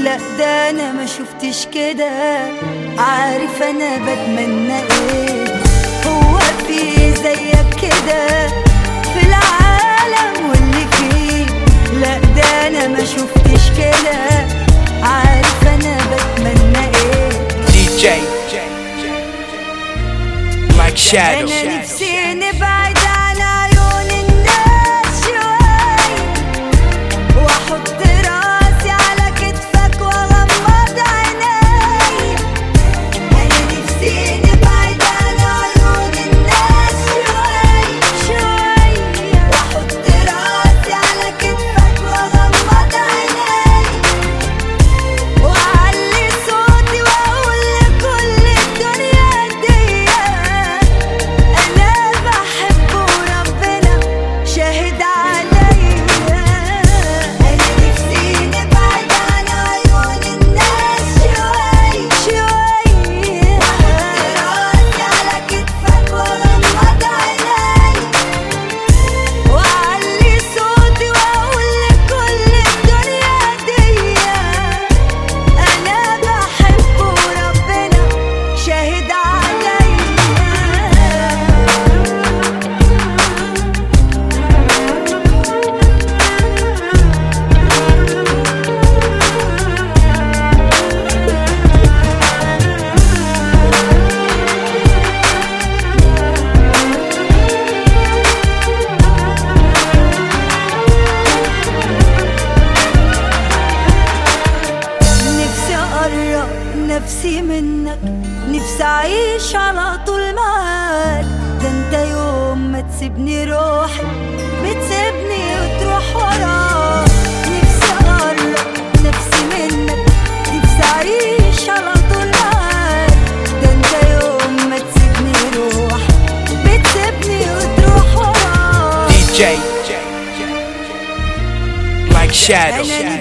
لا ده انا ما شفتش كده عارف انا بتمنى ايه هو في زيك كده في العالم واللي فيه لا ده انا ما شفتش كده عارف انا بتمنى ايه DJ Like Shadow انا نفسي نبعد عن عيون الناس شوي واحط راسي على كتفك واغمض عيني انا نفسي نبعد عن عيون الناس شوي شوي واحط راسي على كتفك واغمض عيني وأعلي صوتي وأقول لكل الدنيا دي أنا بحب وربنا شاهد عليا أنا نفسي نبعد عن عيون الناس شوي شوي وأحط راسي على كتفك وأغمض عيني وأعلي صوتي وأقول لكل الدنيا دي أنا بحب وربنا شاهد عليا نفسي أقرب نفسي منك نفسي أعيش على طول معاك ده أنت يوم ما تسيبني روحي بتسيبني وتروح وراك نفسي أقرب نفسي منك نفسي أعيش على طول معاك ده أنت يوم ما تسيبني روحي بتسيبني وتروح وراك DJ Like Shadow أنا